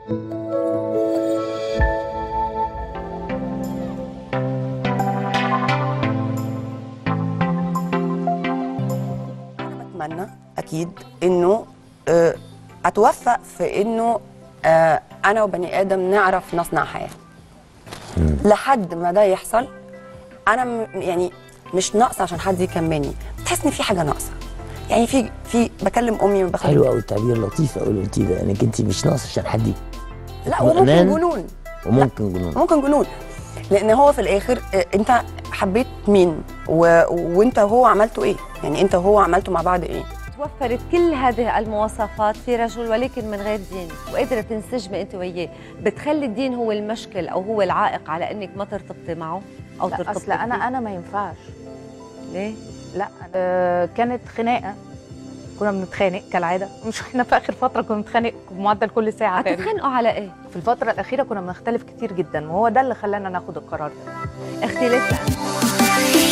اتمنى اكيد انه آه، اتوفق في انه آه، انا وبني ادم نعرف نصنع حياه لحد ما ده يحصل انا م- يعني مش ناقصه عشان حد يكملني بتحس ان في حاجه ناقصه يعني في في بكلم امي حلو وبخلي قوي التعبير لطيف قوي اللي قلتيه ده انك انت مش ناقص عشان حد ي- لا وممكن اطمئنان جنون وممكن جنون ممكن جنون لان هو في الاخر آه، انت حبيت مين و... وانت وهو عملتوا ايه يعني انت وهو عملتوا مع بعض ايه توفرت كل هذه المواصفات في رجل ولكن من غير دين وقدرت تنسجمي انت وياه بتخلي الدين هو المشكل او هو العائق على انك ما ترتبطي معه او لا ترتبطي اصل انا فيه؟ انا ما ينفعش ليه لا آه كانت خناقه كنا بنتخانق كالعاده مش احنا في اخر فتره كنا بنتخانق بمعدل كل ساعه تقريبا هتتخانقوا على ايه في الفتره الاخيره كنا بنختلف كتير جدا وهو ده اللي خلانا ناخد القرار ده اختلاف لأ.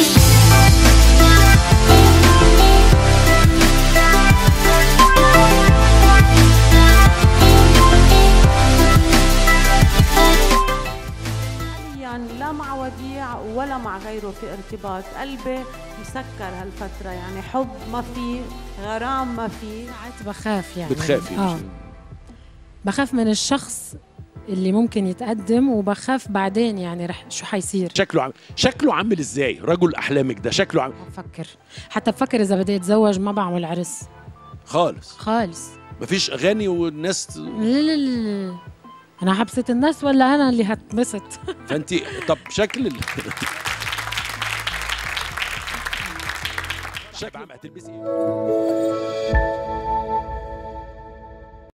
حاليا لا مع وديع ولا مع غيره في ارتباط قلبي مسكر هالفترة يعني حب ما في غرام ما في ساعات بخاف يعني بتخافي اه مش بخاف من الشخص اللي ممكن يتقدم وبخاف بعدين يعني رح شو حيصير شكله عم... شكله عامل ازاي رجل احلامك ده شكله عم... بفكر حتى بفكر اذا بدي اتزوج ما بعمل عرس خالص خالص مفيش اغاني والناس لا لا لا لا. انا حبست الناس ولا انا اللي هتبسط فانت طب شكل ال... شكل عم هتلبسي ايه